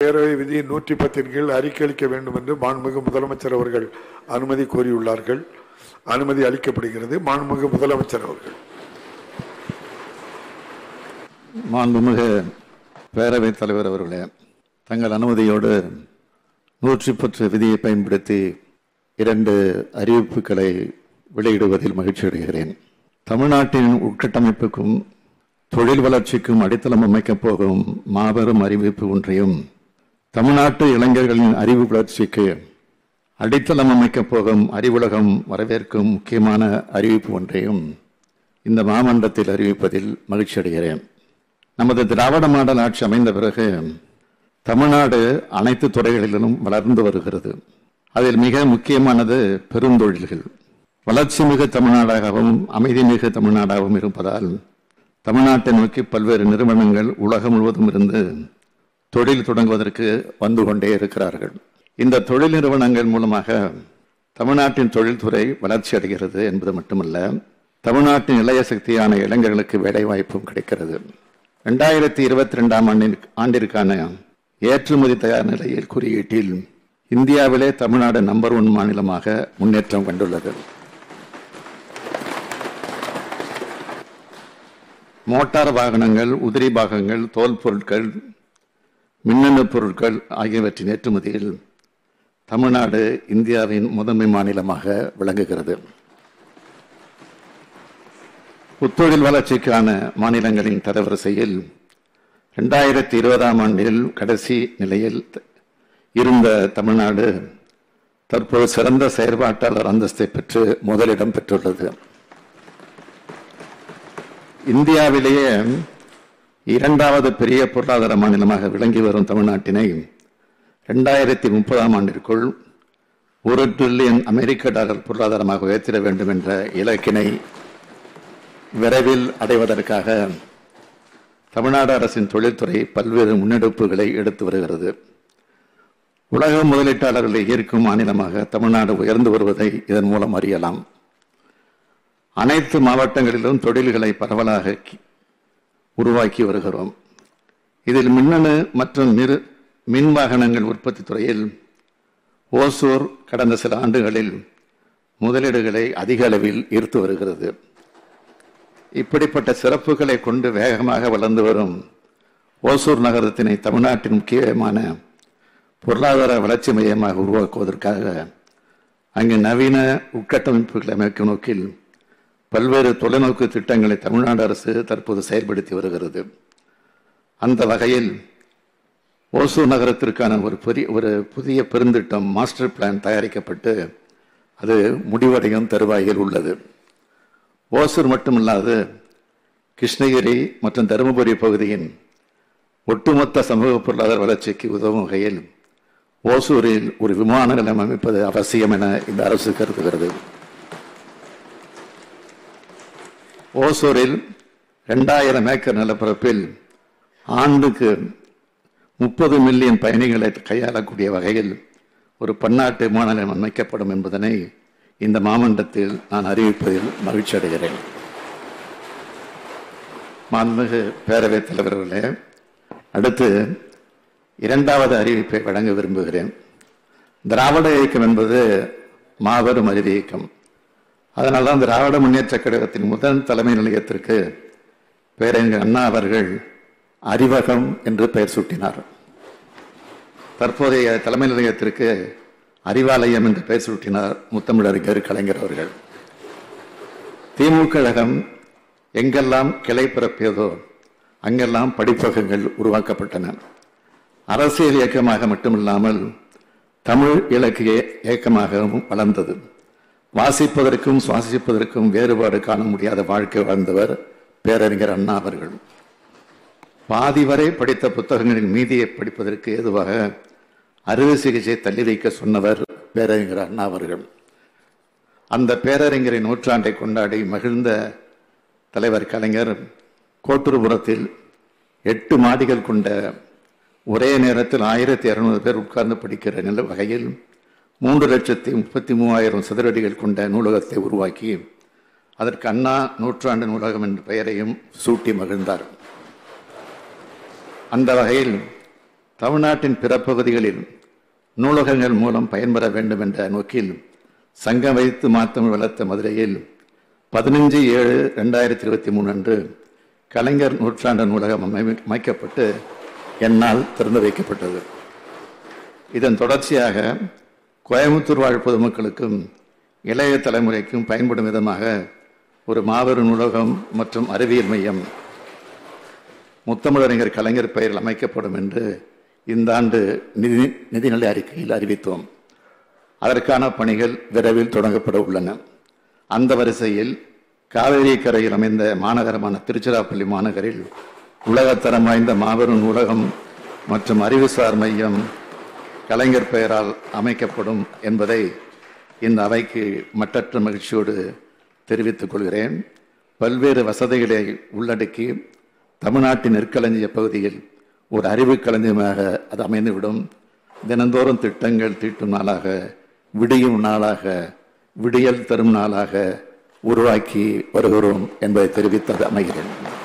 பேரவை விதி நூற்றி பத்தின் கீழ் அறிக்கை அளிக்க வேண்டும் என்று மாண்புமிகு முதலமைச்சர் அவர்கள் அனுமதி கோரியுள்ளார்கள் அனுமதி அளிக்கப்படுகிறது மாண்புமிகு முதலமைச்சர் அவர்கள் மாண்புமிகு பேரவைத் தலைவர் அவர்களே தங்கள் அனுமதியோடு நூற்றி பத்து விதியை பயன்படுத்தி இரண்டு அறிவிப்புகளை வெளியிடுவதில் மகிழ்ச்சி அடைகிறேன் தமிழ்நாட்டின் உட்கட்டமைப்புக்கும் தொழில் வளர்ச்சிக்கும் அடித்தளம் அமைக்கப் போகும் மாபெரும் அறிவிப்பு ஒன்றையும் தமிழ்நாட்டு இளைஞர்களின் அறிவு வளர்ச்சிக்கு அடித்தளம் அமைக்கப் போகும் அறிவுலகம் வரவேற்கும் முக்கியமான அறிவிப்பு ஒன்றையும் இந்த மாமன்றத்தில் அறிவிப்பதில் மகிழ்ச்சி அடைகிறேன் நமது திராவிட மாடல் ஆட்சி அமைந்த பிறகு தமிழ்நாடு அனைத்து துறைகளிலும் வளர்ந்து வருகிறது அதில் மிக முக்கியமானது பெருந்தொழில்கள் வளர்ச்சி மிகு தமிழ்நாடாகவும் அமைதி மிகு தமிழ்நாடாகவும் இருப்பதால் தமிழ்நாட்டை நோக்கி பல்வேறு நிறுவனங்கள் உலகம் முழுவதும் இருந்து தொழில் தொடங்குவதற்கு வந்து கொண்டே இருக்கிறார்கள் இந்த தொழில் நிறுவனங்கள் மூலமாக தமிழ்நாட்டின் தொழில்துறை வளர்ச்சி அடைகிறது என்பது மட்டுமல்ல தமிழ்நாட்டின் இளைய சக்தியான இளைஞர்களுக்கு வேலைவாய்ப்பும் கிடைக்கிறது ரெண்டாயிரத்தி இருபத்தி ரெண்டாம் ஆண்டின் ஆண்டிற்கான ஏற்றுமதி தயார் நிலையில் குறியீட்டில் இந்தியாவிலே தமிழ்நாடு நம்பர் ஒன் மாநிலமாக முன்னேற்றம் கண்டுள்ளது மோட்டார் வாகனங்கள் உதிரி பாகங்கள் தோல் பொருட்கள் மின்னணு பொருட்கள் ஆகியவற்றின் ஏற்றுமதியில் தமிழ்நாடு இந்தியாவின் முதன்மை மாநிலமாக விளங்குகிறது புத்தொழில் வளர்ச்சிக்கான மாநிலங்களின் தரவரிசையில் ரெண்டாயிரத்தி இருபதாம் ஆண்டில் கடைசி நிலையில் இருந்த தமிழ்நாடு தற்போது சிறந்த செயற்பாட்டாளர் அந்தஸ்தை பெற்று முதலிடம் பெற்றுள்ளது இந்தியாவிலேயே இரண்டாவது பெரிய பொருளாதார மாநிலமாக விளங்கி வரும் தமிழ்நாட்டினை ரெண்டாயிரத்தி முப்பதாம் ஆண்டிற்குள் ஒரு டிரில்லியன் அமெரிக்க டாலர் பொருளாதாரமாக உயர்த்திட வேண்டும் என்ற இலக்கினை விரைவில் அடைவதற்காக தமிழ்நாடு அரசின் தொழில்துறை பல்வேறு முன்னெடுப்புகளை எடுத்து வருகிறது உலக முதலீட்டாளர்களை ஈர்க்கும் மாநிலமாக தமிழ்நாடு உயர்ந்து வருவதை இதன் மூலம் அறியலாம் அனைத்து மாவட்டங்களிலும் தொழில்களை பரவலாக உருவாக்கி வருகிறோம் இதில் மின்னணு மற்றும் மிரு மின் வாகனங்கள் உற்பத்தி துறையில் ஓசூர் கடந்த சில ஆண்டுகளில் முதலீடுகளை அதிக அளவில் ஈர்த்து வருகிறது இப்படிப்பட்ட சிறப்புகளை கொண்டு வேகமாக வளர்ந்து வரும் ஓசூர் நகரத்தினை தமிழ்நாட்டின் முக்கியமான பொருளாதார வளர்ச்சி மையமாக உருவாக்குவதற்காக அங்கு நவீன உட்கட்டமைப்புகளை அமைக்கும் நோக்கில் பல்வேறு தொலைநோக்கு திட்டங்களை தமிழ்நாடு அரசு தற்போது செயல்படுத்தி வருகிறது அந்த வகையில் ஓசூர் நகரத்திற்கான ஒரு பெரிய ஒரு புதிய பெருந்திட்டம் மாஸ்டர் பிளான் தயாரிக்கப்பட்டு அது முடிவடையும் தருவாயில் உள்ளது ஓசூர் மட்டுமல்லாது கிருஷ்ணகிரி மற்றும் தருமபுரி பகுதியின் ஒட்டுமொத்த சமூக பொருளாதார வளர்ச்சிக்கு உதவும் வகையில் ஓசூரில் ஒரு விமான நிலையம் அமைப்பது அவசியம் என இந்த அரசு கருதுகிறது ஓசூரில் இரண்டாயிரம் ஏக்கர் நிலப்பரப்பில் ஆண்டுக்கு முப்பது மில்லியன் பயணிகளை கையாளக்கூடிய வகையில் ஒரு பன்னாட்டு விமான நிலையம் அமைக்கப்படும் என்பதனை இந்த மாமண்டத்தில் நான் அறிவிப்பதில் மகிழ்ச்சி அடைகிறேன் மாண்புமிகு பேரவைத் தலைவர்களே அடுத்து இரண்டாவது அறிவிப்பை வழங்க விரும்புகிறேன் திராவிட இயக்கம் என்பது மாபெரும் அறிவு இயக்கம் அதனால்தான் திராவிட முன்னேற்ற கழகத்தின் முதல் தலைமை நிலையத்திற்கு பேரறிஞர் அண்ணா அவர்கள் அறிவகம் என்று பெயர் சூட்டினார் தற்போதைய தலைமை நிலையத்திற்கு அறிவாலயம் என்று பெயர் சூட்டினார் முத்தமிழறிஞர் கலைஞர் அவர்கள் திமுக கழகம் எங்கெல்லாம் கிளை பிறப்பியதோ அங்கெல்லாம் படிப்பகங்கள் உருவாக்கப்பட்டன அரசியல் இயக்கமாக மட்டுமில்லாமல் தமிழ் இலக்கிய இயக்கமாகவும் வளர்ந்தது வாசிப்பதற்கும் சுவாசிப்பதற்கும் வேறுபாடு காண முடியாத வாழ்க்கை வாழ்ந்தவர் பேரறிஞர் அண்ணா அவர்கள் பாதி வரை படித்த புத்தகங்களின் மீதியை படிப்பதற்கு ஏதுவாக அறுவை சிகிச்சை தள்ளி வைக்க சொன்னவர் பேரறிஞர் அண்ணா அவர்கள் அந்த பேரறிஞரின் நூற்றாண்டை கொண்டாடி மகிழ்ந்த தலைவர் கலைஞர் கோட்டூர்புரத்தில் எட்டு மாடிகள் கொண்ட ஒரே நேரத்தில் ஆயிரத்தி இருநூறு பேர் உட்கார்ந்து படிக்கிற நில வகையில் மூன்று லட்சத்தி முப்பத்தி மூவாயிரம் சதுரடிகள் கொண்ட நூலகத்தை உருவாக்கி அதற்கு அண்ணா நூற்றாண்டு நூலகம் என்ற பெயரையும் சூட்டி மகிழ்ந்தார் அந்த வகையில் தமிழ்நாட்டின் பிற பகுதிகளில் நூலகங்கள் மூலம் பயன்பெற வேண்டும் என்ற நோக்கில் சங்கம் வைத்து மாத்தம் வளர்த்த மதுரையில் பதினஞ்சு ஏழு ரெண்டாயிரத்தி இருபத்தி மூணு அன்று கலைஞர் நூற்றாண்டு நூலகம் அமை- அமைக்கப்பட்டு என்னால் திறந்து வைக்கப்பட்டது இதன் தொடர்ச்சியாக கோயம்புத்தூர் வாழ் பொதுமக்களுக்கும் இளைய தலைமுறைக்கும் பயன்படும் விதமாக ஒரு மாபெரும் நூலகம் மற்றும் அறிவியல் மையம் முத்தமிழறிஞர் கலைஞர் பெயரில் அமைக்கப்படும் என்று இந்த ஆண்டு நிதி நிதிநிலை அறிக்கையில் அறிவித்தோம் அதற்கான பணிகள் விரைவில் தொடங்கப்பட உள்ளன அந்த வரிசையில் காவேரி கரையில் அமைந்த மாநகரமான திருச்சிராப்பள்ளி மாநகரில் உலகத்தரம் வாய்ந்த மாபெரும் நூலகம் மற்றும் அறிவுசார் மையம் கலைஞர் பெயரால் அமைக்கப்படும் என்பதை இந்த அவைக்கு மட்டற்ற மகிழ்ச்சியோடு தெரிவித்துக் கொள்கிறேன் பல்வேறு வசதிகளை உள்ளடக்கி தமிழ்நாட்டின் நெற்களஞ்சிய பகுதியில் ஒரு அறிவு களஞ்சியமாக அது அமைந்துவிடும் தினந்தோறும் திட்டங்கள் தீட்டும் நாளாக விடியும் நாளாக விடியல் தரும் நாளாக உருவாக்கி வருகிறோம் என்பதை தெரிவித்து அது அமைகிறேன்